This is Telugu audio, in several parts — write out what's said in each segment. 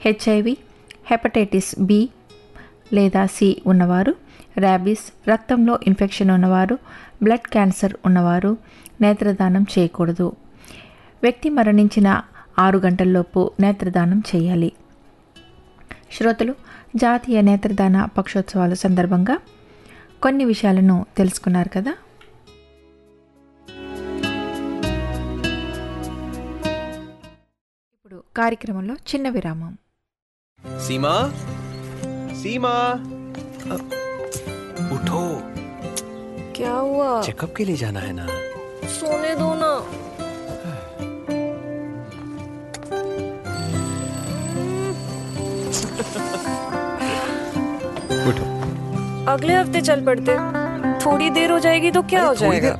హెచ్ఐవి హెపటైటిస్ బి లేదా సి ఉన్నవారు ర్యాబీస్ రక్తంలో ఇన్ఫెక్షన్ ఉన్నవారు బ్లడ్ క్యాన్సర్ ఉన్నవారు నేత్రదానం చేయకూడదు వ్యక్తి మరణించిన ఆరు గంటల్లోపు నేత్రదానం చేయాలి శ్రోతలు జాతీయ నేత్రదాన పక్షోత్సవాల సందర్భంగా కొన్ని విషయాలను తెలుసుకున్నారు కదా ఇప్పుడు కార్యక్రమంలో చిన్న విరామం सीमा सीमा अ, उठो क्या हुआ चेकअप के लिए जाना है ना सोने दो ना उठो अगले हफ्ते चल पड़ते थोड़ी देर हो जाएगी तो क्या हो थोड़ी जाएगा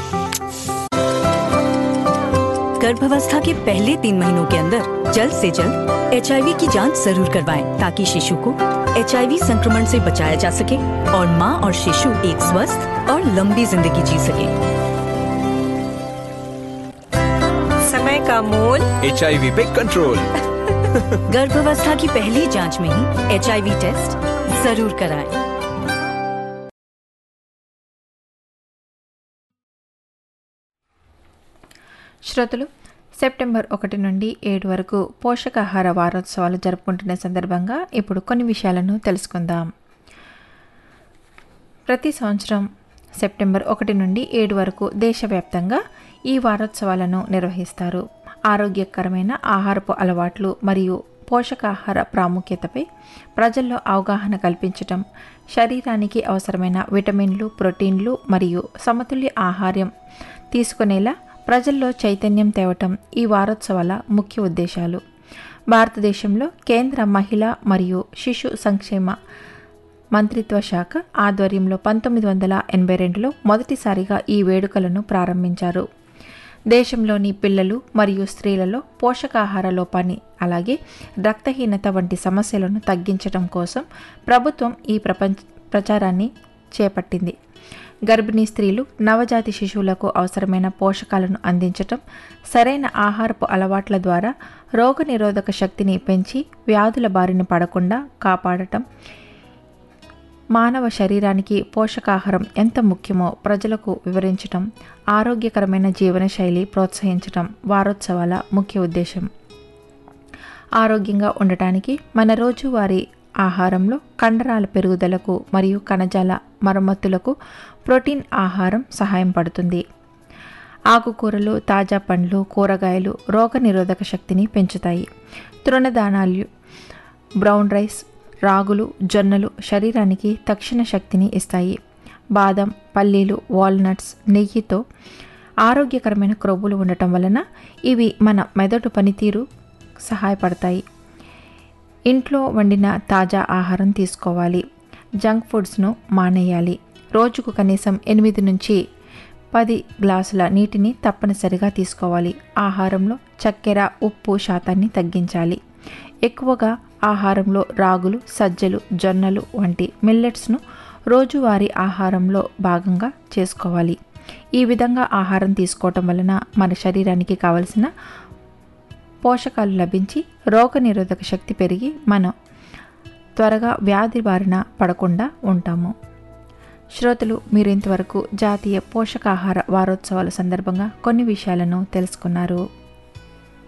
गर्भावस्था के पहले तीन महीनों के अंदर जल्द से जल्द एच की जांच जरूर करवाएं ताकि शिशु को एच संक्रमण से बचाया जा सके और माँ और शिशु एक स्वस्थ और लंबी जिंदगी जी सके समय का मोल एच पे कंट्रोल गर्भावस्था की पहली जांच में ही एच टेस्ट जरूर कराएं। శ్రోతలు సెప్టెంబర్ ఒకటి నుండి ఏడు వరకు పోషకాహార వారోత్సవాలు జరుపుకుంటున్న సందర్భంగా ఇప్పుడు కొన్ని విషయాలను తెలుసుకుందాం ప్రతి సంవత్సరం సెప్టెంబర్ ఒకటి నుండి ఏడు వరకు దేశవ్యాప్తంగా ఈ వారోత్సవాలను నిర్వహిస్తారు ఆరోగ్యకరమైన ఆహారపు అలవాట్లు మరియు పోషకాహార ప్రాముఖ్యతపై ప్రజల్లో అవగాహన కల్పించటం శరీరానికి అవసరమైన విటమిన్లు ప్రోటీన్లు మరియు సమతుల్య ఆహారం తీసుకునేలా ప్రజల్లో చైతన్యం తేవటం ఈ వారోత్సవాల ముఖ్య ఉద్దేశాలు భారతదేశంలో కేంద్ర మహిళా మరియు శిశు సంక్షేమ మంత్రిత్వ శాఖ ఆధ్వర్యంలో పంతొమ్మిది వందల ఎనభై రెండులో మొదటిసారిగా ఈ వేడుకలను ప్రారంభించారు దేశంలోని పిల్లలు మరియు స్త్రీలలో పోషకాహార లోపాన్ని అలాగే రక్తహీనత వంటి సమస్యలను తగ్గించడం కోసం ప్రభుత్వం ఈ ప్రపంచ ప్రచారాన్ని చేపట్టింది గర్భిణీ స్త్రీలు నవజాతి శిశువులకు అవసరమైన పోషకాలను అందించటం సరైన ఆహారపు అలవాట్ల ద్వారా రోగనిరోధక శక్తిని పెంచి వ్యాధుల బారిన పడకుండా కాపాడటం మానవ శరీరానికి పోషకాహారం ఎంత ముఖ్యమో ప్రజలకు వివరించటం ఆరోగ్యకరమైన జీవనశైలి ప్రోత్సహించటం వారోత్సవాల ముఖ్య ఉద్దేశం ఆరోగ్యంగా ఉండటానికి మన రోజువారీ ఆహారంలో కండరాల పెరుగుదలకు మరియు కణజాల మరమ్మతులకు ప్రోటీన్ ఆహారం సహాయం పడుతుంది ఆకుకూరలు తాజా పండ్లు కూరగాయలు రోగనిరోధక శక్తిని పెంచుతాయి తృణదానాలు బ్రౌన్ రైస్ రాగులు జొన్నలు శరీరానికి తక్షణ శక్తిని ఇస్తాయి బాదం పల్లీలు వాల్నట్స్ నెయ్యితో ఆరోగ్యకరమైన క్రొవ్వులు ఉండటం వలన ఇవి మన మెదడు పనితీరు సహాయపడతాయి ఇంట్లో వండిన తాజా ఆహారం తీసుకోవాలి జంక్ ఫుడ్స్ను మానేయాలి రోజుకు కనీసం ఎనిమిది నుంచి పది గ్లాసుల నీటిని తప్పనిసరిగా తీసుకోవాలి ఆహారంలో చక్కెర ఉప్పు శాతాన్ని తగ్గించాలి ఎక్కువగా ఆహారంలో రాగులు సజ్జలు జొన్నలు వంటి మిల్లెట్స్ను రోజువారీ ఆహారంలో భాగంగా చేసుకోవాలి ఈ విధంగా ఆహారం తీసుకోవటం వలన మన శరీరానికి కావలసిన పోషకాలు లభించి రోగనిరోధక శక్తి పెరిగి మనం త్వరగా వ్యాధి బారిన పడకుండా ఉంటాము శ్రోతలు మీరు ఇంతవరకు జాతీయ పోషకాహార వారోత్సవాల సందర్భంగా కొన్ని విషయాలను తెలుసుకున్నారు